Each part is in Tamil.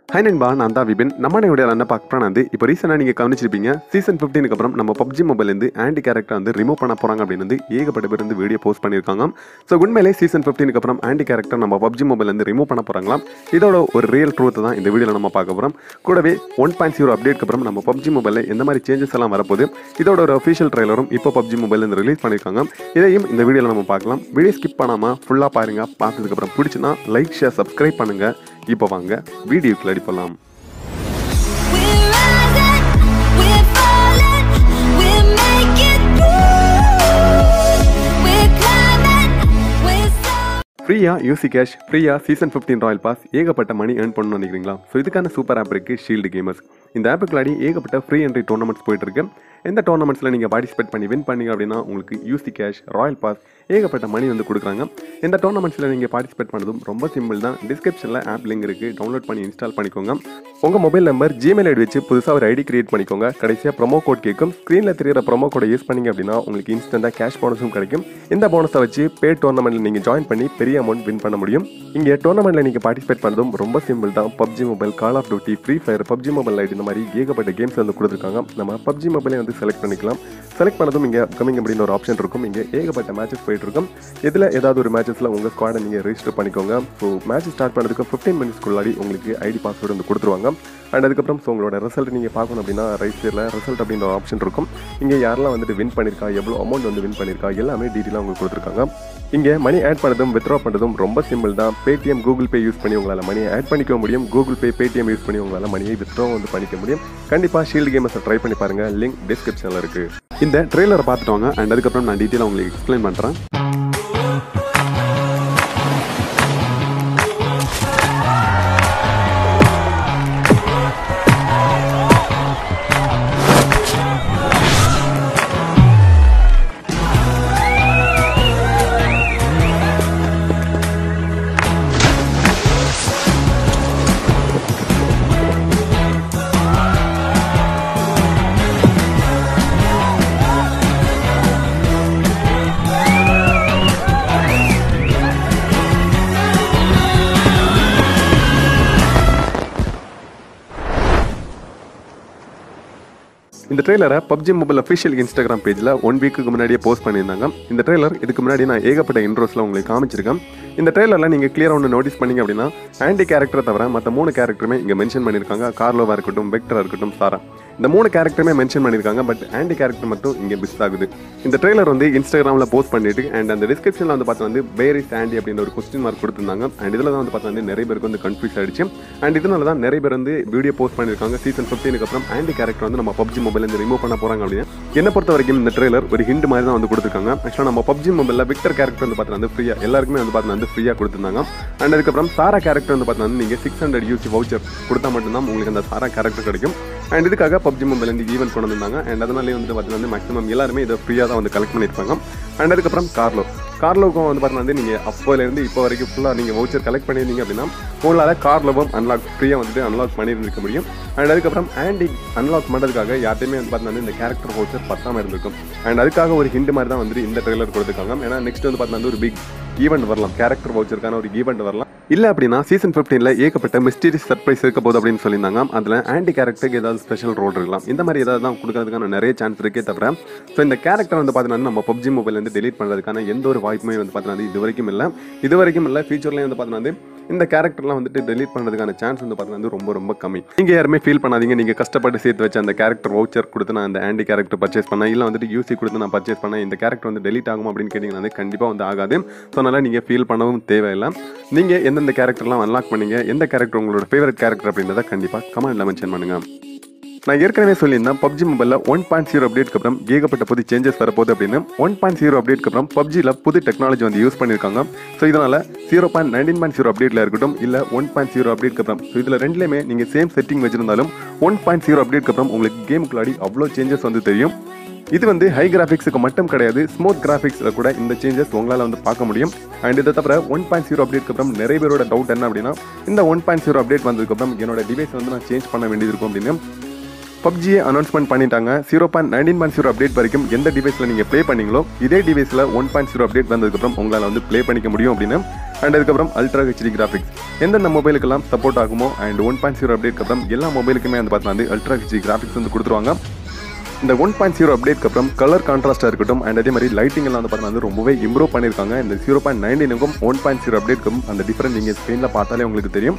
ஹை நண்பா நான் தான் விபின் நம்ம வீடியோ என்ன பார்க்க போனால் வந்து இப்போ ரீசெண்டாக நீங்கள் கவனிச்சிருப்பீங்க சீசன் ஃபிஃப்டீனுக்கு அப்புறம் நம்ம பப்ஜி மொபைலேருந்து ஆன்டி கேரக்டர் வந்து ரிமூவ் பண்ண போகிறாங்க அப்படின்னு வந்து ஏகப்பட்ட பேர் வந்து வீடியோ போஸ்ட் பண்ணியிருக்காங்க ஸோ உண்மையிலே சீசன் ஃபிஃப்டீனுக்கு அப்புறம் ஆன்டி கேரக்டர் நம்ம பப்ஜி மொபைலேருந்து ரிமூவ் பண்ண போகிறாங்களாம் இதோட ஒரு ரியல் ட்ரூத் தான் இந்த வீடியோவில் நம்ம பார்க்க போகிறோம் கூடவே ஒன் பாயிண்ட் ஜீரோ அப்டேட்க்கு அப்புறம் நம்ம பப்ஜி மொபைலில் எந்த மாதிரி சேஞ்சஸ் எல்லாம் வரப்போகுது இதோட ஒரு அஃபிஷியல் ட்ரைலரும் இப்போ பப்ஜி மொபைலேருந்து ரிலீஸ் பண்ணியிருக்காங்க இதையும் இந்த வீடியோவில் நம்ம பார்க்கலாம் வீடியோ ஸ்கிப் பண்ணாமல் ஃபுல்லாக பாருங்க பார்த்ததுக்கப்புறம் பிடிச்சுன்னா லைக் ஷேர் சப்ஸ்கிரைப் பண்ணுங்கள் இப்போ வாங்க வீடியோக்கு ரெடி பண்ணலாம் We're rising, we're falling, we're making moves. We're climbing, we're soaring. ஃப்ரீயா யூசி கேஷ் ஃப்ரீயா சீசன் ஃபிஃப்டீன் ராயல் பாஸ் ஏகப்பட்ட மணி ஏர்ன் பண்ணணும்னு நினைக்கிறீங்களா ஸோ இதுக்கான சூப்பர் ஆப் இருக்குது ஷீல்டு கேமர்ஸ் இந்த ஆப்புக்குள்ளாடி ஏகப்பட்ட ஃப்ரீ என்ட்ரி டோர்னமெண்ட்ஸ் போயிட்டு இருக்கு எந்த டோர்னமெண்ட்ஸில் நீங்கள் பார்ட்டிசிபேட் பண்ணி வின் பண்ணீங்க அப்படின்னா உங்களுக்கு யூசி கேஷ் ராயல் பாஸ் ஏகப்பட்ட மணி வந்து கொடுக்குறாங்க இந்த டோர்னமெண்ட்ஸில் நீங்கள் பார்ட்டிசிபேட் பண்ணதும் ரொம்ப சிம்பிள் தான் டிஸ்கிரிப்ஷனில் ஆப் லிங்க் இருக்குது டவுன்லோட் பண்ணி இன்ஸ்டால் பண்ணிக்கோங்க உங்கள் மொபைல் நம்பர் ஜிமெயில் ஐடி வச்சு புதுசாக ஒரு ஐடி கிரியேட் பண்ணிக்கோங்க கடைசியாக ப்ரோமோ கோட் கேட்கும் ஸ்க்ரீனில் தெரியிற ப்ரோமோ கோடை யூஸ் பண்ணீங்க அப்படின்னா உங்களுக்கு இன்ஸ்டண்ட்டாக கேஷ் போனஸும் கிடைக்கும் இந்த போனஸை வச்சு பே டோர்னமெண்ட்டில் நீங்கள் ஜாயின் பண்ணி பெரிய அமௌண்ட் வின் பண்ண முடியும் இங்கே டோர்னமெண்ட்டில் நீங்கள் பார்ட்டிசிபேட் பண்ணதும் ரொம்ப சிம்பிள் தான் PUBG mobile call of duty free fire PUBG mobile lite இந்த மாதிரி ஏகப்பட்ட கேம்ஸ் வந்து கொடுத்துருக்காங்க நம்ம பப்ஜி மொபைலே வந்து செலக்ட் பண்ணிக்கலாம் செலக்ட் பண்ணதும் இங்கே கமிங் அப்படின்னு ஒரு ஆப்ஷன் இருக்கும் இங்கே ஏகப்பட்ட மேட்சஸ் போயிட்டு இருக்கும் இதில் ஏதாவது ஒரு மேட்சஸில் உங்கள் ஸ்குவாடை நீங்கள் ரெஜிஸ்டர் பண்ணிக்கோங்க ஸோ மேட்ச் ஸ்டார்ட் பண்ணதுக்கு ஃபிஃப்டீன் மினிட்ஸ்க்குள்ளாடி உங்களுக்கு ஐடி பாஸ்வேர்டு வந்து கொடுத்துருவாங்க அண்ட் அதுக்கப்புறம் ஸோ உங்களோட ரிசல்ட் நீங்கள் பார்க்கணும் அப்படின்னா ரைட் சைடில் ரிசல்ட் அப்படின்ற ஒரு ஆப்ஷன் இருக்கும் இங்கே யாரெல்லாம் வந்துட்டு வின் பண்ணியிருக்கா எவ்வளோ அமௌண்ட் வந்து வின் பண்ணியிருக்கா எல்லாமே டீட்டெயிலாக உங்களுக்கு கொடுத்துருக்காங்க இங்கே மணி ஆட் பண்ணதும் வித்ரா பண்ணுறதும் ரொம்ப சிம்பிள் தான் பேடிஎம் கூகுள் பே யூஸ் பண்ணி உங்களால் மணியை ஆட் பண்ணிக்க முடியும் கூகுள் பே பேடிஎம் யூஸ் பண்ணி உங்களால் மணியை வித்ரா வந்து பண்ணிக்க முடியும் கண்டிப்பாக ஷீல்டு கேமஸை ட்ரை பண்ணி பாருங்கள் லிங்க் டிஸ்கிரிப்ஷனில் இருக்குது இந்த ட்ரெய்லரை பார்த்துட்டு வாங்க அண்ட் அதுக்கப்புறம் நான் டீட்டெயிலாக உங்களுக்கு எக்ஸ்பிளைன் பண்ணுறேன் இந்த ட்ரெய்லரை பப்ஜி மொபைல் அஃபிஷியல் இன்ஸ்டாகிராம் பேஜில் ஒன் வீக்குக்கு முன்னாடியே போஸ்ட் பண்ணியிருந்தாங்க இந்த ட்ரெய்லர் இதுக்கு முன்னாடி நான் ஏகப்பட்ட இன்ட்ரோஸில் உங்களுக்கு காமிச்சிருக்கேன் இந்த ட்ரெய்லரில் நீங்கள் கிளியராக ஒன்று நோட்டீஸ் பண்ணீங்க அப்படின்னா ஆன்டி கேரக்டரை தவிர மற்ற மூணு கேரக்டருமே இங்கே மென்ஷன் பண்ணியிருக்காங்க கார்லோவாக இருக்கட்டும் வெக்டராக இருக்கட்டும் சாரா இந்த மூணு கேரக்டருமே மென்ஷன் பண்ணியிருக்காங்க பட் ஆன்டி கேரக்டர் மட்டும் இங்கே மிஸ் ஆகுது இந்த ட்ரெய்லர் வந்து இன்ஸ்டாகிராமில் போஸ்ட் பண்ணிட்டு அண்ட் அந்த டிஸ்கிரிப்ஷனில் வந்து பார்த்தா வந்து பேரிஸ் ஆண்டி அப்படின்ற ஒரு கொஸ்டின் மார்க் கொடுத்துருந்தாங்க அண்ட் இதில் தான் வந்து பார்த்தா வந்து நிறைய பேருக்கு வந்து கன்ஃபியூஸ் ஆயிடுச்சு அண்ட் இதனால தான் நிறைய பேர் வந்து வீடியோ போஸ்ட் பண்ணியிருக்காங்க சீசன் ஃபிஃப்டீனுக்கு அப்புறம் ஆன்டி கேரக்டர் வந்து நம்ம பப்ஜி மொபைலேருந்து ரிமூவ் பண்ண போகிறாங்க அப்படின்னு என்னை பொறுத்த வரைக்கும் இந்த ட்ரெய்லர் ஒரு ஹிண்ட் மாதிரி தான் வந்து கொடுத்துருக்காங்க ஆக்சுவலாக நம்ம பப்ஜி மொபைலில் விக்டர் கேரக்டர் வந்து பார்த்தா வந்து ஃப்ரீயாக எல்லாருக்குமே வந்து பார்த்தா வந்து ஃப்ரீயாக கொடுத்துருந்தாங்க அண்ட் அதுக்கப்புறம் சாரா கேரக்டர் வந்து பார்த்தா வந்து நீங்கள் சிக்ஸ் ஹண்ட்ரட் யூசி வவுச்சர் கொடுத்தா மட்டும்தான் உங்களுக்கு அந்த சாரா கேரக்டர் கிடைக்கும் அண்ட் இதுக்காக பப்ஜி மொபைலேருந்து ஈவெண்ட் கொண்டு வந்தாங்க அண்ட் அதனாலே வந்து பார்த்தீங்கன்னா வந்து மேக்ஸிமம் எல்லாருமே இதை ஃப்ரீயாக தான் வந்து கலெக்ட் பண்ணியிருப்பாங்க அண்ட் அதுக்கப்புறம் கார்லோ கார்லோக்கும் வந்து பார்த்தீங்கன்னா வந்து நீங்கள் அப்போலேருந்து இப்போ வரைக்கும் ஃபுல்லாக நீங்கள் வவுச்சர் கலெக்ட் பண்ணியிருந்தீங்க அப்படின்னா உங்களால் கார்லோவும் அன்லாக் ஃப்ரீயாக வந்துட்டு அன்லாக் பண்ணியிருந்திருக்க முடியும் அண்ட் அதுக்கப்புறம் ஆன்டி அன்லாக் பண்ணுறதுக்காக யார்ட்டையுமே வந்து பார்த்தீங்கன்னா இந்த கேரக்டர் வவுச்சர் பத்தாமல் இருந்திருக்கும் அண்ட் அதுக்காக ஒரு ஹிண்ட் மாதிரி தான் வந்துட்டு இந்த ட்ரெய்லர் கொடுத்துருக்காங்க ஏன்னா நெக்ஸ்ட் வந்து பார்த்தீங்கன்னா ஒரு பிக் ஈவெண்ட் வரலாம் கேரக்டர் வவுச்சருக்கான ஒரு ஈவெண்ட் வரலாம் இல்லை அப்படின்னா சீசன் ஃபிஃப்டீனில் ஏகப்பட்ட மிஸ்டீரியஸ் சர்ப்ரைஸ் இருக்க போகுது அப்படின்னு சொல்லியிருந்தாங்க அதில் ஆன்டி கேரக்டருக்கு ஏதாவது ஸ்பெஷல் ரோல் இருக்கலாம் இந்த மாதிரி ஏதாவது தான் கொடுக்கறதுக்கான நிறைய சான்ஸ் இருக்கே தவிர ஸோ இந்த கேரக்டர் வந்து பார்த்தீங்கன்னா நம்ம பப்ஜி மொபைல் வந்து டெலீட் பண்ணுறதுக்கான எந்த ஒரு வாய்ப்புமே வந்து பார்த்தீங்கன்னா இது வரைக்கும் இல்லை இது வரைக்கும் இல்லை ஃபியூச்சர்லேயும் வந்து பார்த்தீங்கன்னா வந்து இந்த கேரக்டர்லாம் வந்துட்டு டெலீட் பண்ணுறதுக்கான சான்ஸ் வந்து பார்த்தீங்கன்னா வந்து ரொம்ப ரொம்ப கம்மி நீங்கள் யாருமே ஃபீல் பண்ணாதீங்க நீங்கள் கஷ்டப்பட்டு சேர்த்து வச்ச அந்த கேரக்டர் வவுச்சர் கொடுத்து நான் அந்த ஆன்டி கேரக்டர் பர்ச்சேஸ் பண்ணேன் இல்லை வந்துட்டு யூசி கொடுத்து நான் பர்ச்சேஸ் பண்ணேன் இந்த கேரக்டர் வந்து டெலீட் ஆகும் அப்படின்னு கேட்டிங்கன்னா வந்து கண்டிப்பாக வந்து ஆகாது ஸோ அதனால் நீங்கள் ஃபீல் பண்ணவும் தேவையில்லை நீங்கள் எந்தெந்த கேரக்டர்லாம் அன்லாக் பண்ணீங்க எந்த கேரக்டர் உங்களோட ஃபேவரட் கேரக்டர் அப்படின்றத கண்டிப்பாக கமெண்ட்டில் மென்ஷன் பண்ணுங்கள் நான் ஏற்கனவே சொல்லியிருந்தேன் பப்ஜி மொபைலில் ஒன் பாயிண்ட் ஜீரோ அப்டேட்க்கு அப்புறம் ஏகப்பட்ட புது சேஞ்சஸ் வரப்போகுது அப்படின்னு ஒன் பாயிண்ட் ஜீரோ அப்டேட்க்கு அப்புறம் பப்ஜியில் புது டெக்னாலஜி வந்து யூஸ் பண்ணியிருக்காங்க ஸோ இதனால் zero point nineteen point zero அப்டேட்டில் இருக்கட்டும் இல்லை ஒன் பாயிண்ட் ஜீரோ அப்டேட்க்கு அப்புறம் ஸோ இதில் ரெண்டுலேயுமே நீங்கள் சேம் செட்டிங் வச்சிருந்தாலும் ஒன் பாயிண்ட் ஜீரோ அப்டேட்க்கு அப்புறம் உங்களுக்கு கேமுக்குள்ளாடி அவ்வளோ சேஞ்சஸ் வந்து தெரியும் இது வந்து ஹை கிராஃபிக்ஸுக்கு மட்டும் கிடையாது ஸ்மூத் கிராஃபிக்ஸில் கூட இந்த சேஞ்சஸ் உங்களால் வந்து பார்க்க முடியும் அண்ட் இதை தவிர ஒன் பாயிண்ட் ஜீரோ அப்டேட்க்கு அப்புறம் நிறைய பேரோட டவுட் என்ன அப்படின்னா இந்த ஒன் பாயிண்ட் ஜீரோ அப்டேட் வந்ததுக்கப்புறம் என்னோட டிவைஸ் வந்து நான் சேஞ்ச் பண்ண வேண்டியது இருக்கும் அப்படின்னு பப்ஜியை அனௌன்ஸ்மெண்ட் பண்ணிட்டாங்க zero point nineteen point zero update வரைக்கும் எந்த டிவைஸில் நீங்கள் ப்ளே பண்ணீங்களோ இதே டிவைஸில் ஒன் பாயிண்ட் ஜீரோ அப்டேட் வந்ததுக்கப்புறம் உங்களால் வந்து ப்ளே பண்ணிக்க முடியும் அப்படின்னு அண்ட் அதுக்கப்புறம் அல்ட்ரா ஹெச்டி கிராஃபிக்ஸ் எந்தெந்த மொபைலுக்கெல்லாம் சப்போர்ட் ஆகுமோ and one point zero update அப்புறம் எல்லா மொபைலுக்குமே வந்து பார்த்தா வந்து அல்ட்ரா ஹெச்டி கிராஃபிக்ஸ் வந்து கொடுத்துருவாங்க இந்த ஒன் பாயிண்ட் ஜீரோ அப்டேட்க்கு அப்புறம் கலர் கான்ட்ராஸ்ட்டாக இருக்கட்டும் அண்ட் அதே மாதிரி லைட்டிங் எல்லாம் வந்து பார்த்தீங்கன்னா வந்து ரொம்பவே இம்ப்ரூவ் பண்ணியிருக்காங்க இந்த ஜீரோ பாயிண்ட் நைன்டீனுக்கும் ஒன் பாயிண்ட் ஜீரோ அப்டேட்க்கும் அந்த டிஃபரன்ஸ் நீங்கள் ஸ்க்ரீனில் பார்த்தாலே உங்களுக்கு தெரியும்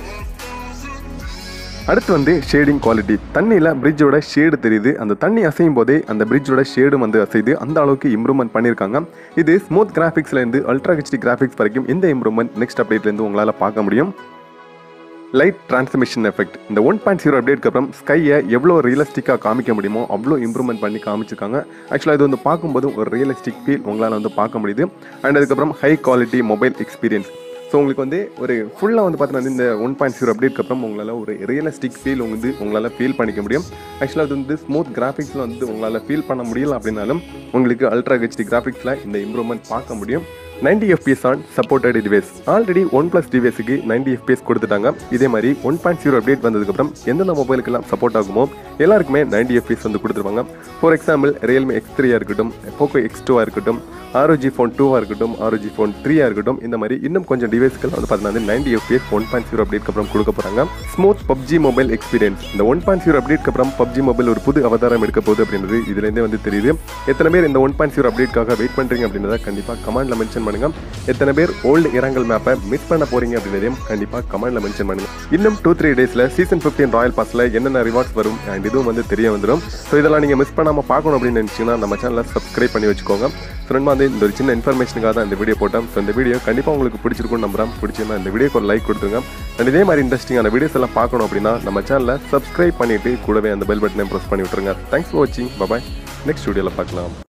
அடுத்து வந்து ஷேடிங் குவாலிட்டி தண்ணியில் பிரிட்ஜோட ஷேடு தெரியுது அந்த தண்ணி அசையும் போதே அந்த பிரிட்ஜோட ஷேடும் வந்து அசையுது அந்த அளவுக்கு இம்ப்ரூவ்மெண்ட் பண்ணியிருக்காங்க இது ஸ்மூத் கிராஃபிக்ஸ்லேருந்து அல்ட்ரா ஹெச்டி கிராஃபிக்ஸ் வரைக்கும் இந்த இம்ப்ரூவ்மெண்ட் நெக்ஸ்ட் அப்டேட்லேருந்து உங்களால் பார்க்க முடியும் லைட் டிரான்ஸ்மிஷன் எஃபெக்ட் இந்த ஒன் பாயிண்ட் ஜீரோ அப்டேட்க்கு அப்புறம் ஸ்கையை எவ்வளோ ரியலிஸ்டிக்காக காமிக்க முடியுமோ அவ்வளோ இம்ப்ரூவ்மெண்ட் பண்ணி காமிச்சிருக்காங்க ஆக்சுவலாக இது வந்து பார்க்கும்போது ஒரு ரியலிஸ்டிக் ஃபீல் உங்களால் வந்து பார்க்க முடியுது அண்ட் அதுக்கப்புறம் high quality mobile experience so உங்களுக்கு வந்து ஒரு ஃபுல்லாக வந்து பார்த்தீங்கன்னா இந்த ஒன் பாயிண்ட் ஜீரோ அப்டேட்க்கு அப்புறம் உங்களால் ஒரு ரியலிஸ்டிக் ஃபீல் வந்து உங்களால் ஃபீல் பண்ணிக்க முடியும் ஆக்சுவலாக அது வந்து ஸ்மூத் கிராஃபிக்ஸில் வந்து உங்களால் ஃபீல் பண்ண முடியல அப்படின்னாலும் உங்களுக்கு அல்ட்ரா ஹெச்டி கிராஃபிக்ஸில் இந்த இம்ப்ரூவ்மெண்ட் பார்க்க முடியும் 90 FPS on supported device already OnePlus டிவைஸுக்கு 90 எஃபிஎஸ் கொடுத்துட்டாங்க இதே மாதிரி ஒன் பாயிண்ட் ஜீரோ அப்டேட் வந்ததுக்கப்புறம் எந்தெந்த மொபைலுக்கெல்லாம் சப்போர்ட் ஆகுமோ எல்லாருக்குமே 90 எஃபிஎஸ் வந்து கொடுத்துருவாங்க ஃபார் எக்ஸாம்பிள் ரியல்மி எக்ஸ் த்ரீயாக இருக்கட்டும் போக்கோ எக்ஸ் டூவாக இருக்கட்டும் ஆரோஜி ஃபோன் டூவாக இருக்கட்டும் ஆரோஜி ஃபோன் த்ரீயாக இருக்கட்டும் இந்த மாதிரி இன்னும் கொஞ்சம் டிவைஸ்கள் வந்து பார்த்தீங்கன்னா ninety FPS one point zero அப்டேட்க்கு அப்புறம் கொடுக்க போகிறாங்க ஸ்மூத் பப்ஜி மொபைல் எக்ஸ்பீரியன்ஸ் இந்த ஒன் பாயிண்ட் ஜீரோ அப்டேட்க்கு அப்புறம் பப்ஜி மொபைல் ஒரு புது அவதாரம் எடுக்க போகுது அப்படின்றது இதுலேருந்தே வந்து தெரியுது எத்தனை பேர் இந்த ஒன் பாயிண்ட் ஜீரோ அப்டேட்காக வெயிட் பண்ணுறீங்க அப்படின்றத கண்டிப்பாக கமெண்ட்ல மென்ஷன் பண்ணுங்க எத்தனை பேர் ஓல்டு இரங்கல் மேப்பை மிஸ் பண்ண போறீங்க அப்படின்றதையும் கண்டிப்பாக கமெண்ட்ல மென்ஷன் பண்ணுங்க இன்னும் டூ த்ரீ டேஸில் சீசன் ஃபிஃப்டீன் ராயல் பாஸில் என்னென்ன ரிவார்ட்ஸ் வரும் அண்ட் இதுவும் வந்து தெரிய வந்துடும் ஸோ இதெல்லாம் நீங்கள் மிஸ் பண்ணாமல் பார்க்கணும் அப்படின்னு நினச்சிங்கன்னா நம்ம சேனலை சப்ஸ்கிரைப் பண்ணி வச்சுக்கோங்க ஸோ நண்பா வந்து இந்த ஒரு சின்ன இன்ஃபர்மேஷனுக்காக தான் இந்த வீடியோ போட்டோம் ஸோ இந்த வீடியோ கண்டிப்பாக உங்களுக்கு பிடிச்சிருக்கும்னு நம்புறேன் பிடிச்சிருந்தா இந்த வீடியோக்கு ஒரு லைக் கொடுத்துருங்க அண்ட் இதே மாதிரி இன்ட்ரெஸ்டிங்கான வீடியோஸ் எல்லாம் பார்க்கணும் அப்படின்னா நம்ம சேனலை சப்ஸ்கிரைப் பண்ணிட்டு கூடவே அந்த பெல் பட்டனை ப்ரெஸ் பண்ணி விட்டுருங்க தேங்க்ஸ் ஃபார் வாட்சிங் பபாய் நெக்ஸ்ட் வீடியோவில் பார்க்கலாம்